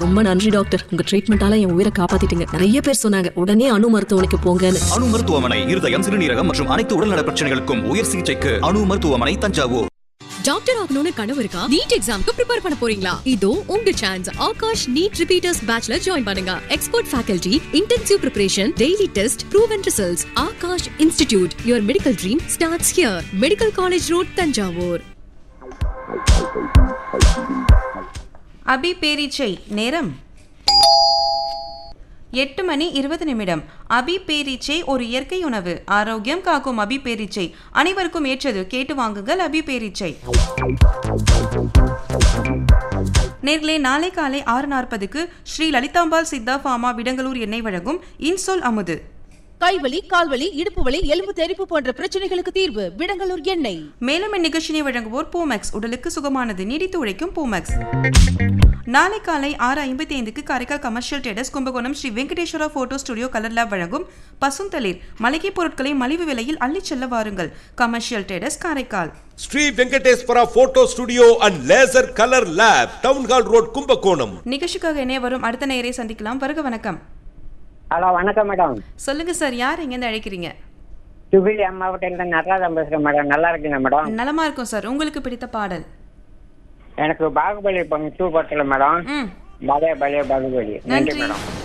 ரொம்ப நன்றி டாக்டர் உங்க ட்ரீட்மெண்டால என் உயிரை காப்பாத்திட்டீங்க நிறைய பேர் சொன்னாங்க உடனே அணு மருத்துவமனைக்கு போங்கன்னு அணு மருத்துவமனை இருதயம் சிறுநீரகம் மற்றும் அனைத்து உடல்நல பிரச்சனைகளுக்கும் உயர் சிகிச்சைக்கு அணு மருத்துவமனை தஞ்சாவூர் டாக்டர் ஆகணும்னு கனவு இருக்கா நீட் எக்ஸாம்க்கு ப்ரிப்பேர் பண்ண போறீங்களா இதோ உங்க சான்ஸ் ஆகாஷ் நீட் ரிப்பீட்டர்ஸ் பேட்ச்ல ஜாயின் பண்ணுங்க expert faculty intensive preparation daily test proven results Aakash institute your medical dream starts here medical college road Thanjavur அபி பேரீச்சை நேரம் எட்டு மணி இருபது நிமிடம் அபி பேரீச்சை ஒரு இயற்கை உணவு ஆரோக்கியம் காக்கும் அபி பேரீச்சை அனைவருக்கும் ஏற்றது கேட்டு வாங்குங்கள் அபி பேரீச்சை நேர்களே நாளை காலை ஆறு நாற்பதுக்கு ஸ்ரீ லலிதாம்பாள் சித்தா ஃபார்மா விடங்கலூர் எண்ணெய் வழங்கும் இன்சொல் அமுது கைவலி கால்வலி இடுப்பு வலி எலும்பு தெறிப்பு போன்ற பிரச்சனைகளுக்கு தீர்வு விடங்கலூர் எண்ணெய் மேலும் இந்நிகழ்ச்சியை வழங்குவோர் பூமெக்ஸ் உடலுக்கு சுகமானது நீடித்து உழைக்கும் பூமெக்ஸ் நாளை காலை ஆறு ஐம்பத்தி ஐந்துக்கு காரைக்கால் கமர்ஷியல் டேடஸ் Kumbakonam Sri Venkateswara photo studio colour lab வழங்கும் பசுந்தளிர் மளிகை பொருட்களை மலிவு விலையில் அள்ளிச் செல்ல வாருங்கள் கமர்ஷியல் டேடஸ் Karaikal Sri Venkateswara photo studio and laser colour lab town hall road Kumbakonam நிகழ்ச்சிக்காக இணைய வரும் அடுத்த நேரை சந்திக்கலாம் வருக வணக்கம் ஹலோ வணக்கம் மேடம் சொல்லுங்க சார் யார் எங்கேருந்து அழைக்கிறீங்க சுபிலி அம்மாவட்டில நடராஜன் பேசுறேன் மேடம் நல்லா இருக்கீங்க மேடம் நலமா இருக்கும் சார் உங்களுக்கு பிடித்த பாடல் எனக்கு பாகுபலி பங்கு டூ பட்டல மேடம் ம் பலே பலே பாகுபலி நன்றி நன்றி மேடம்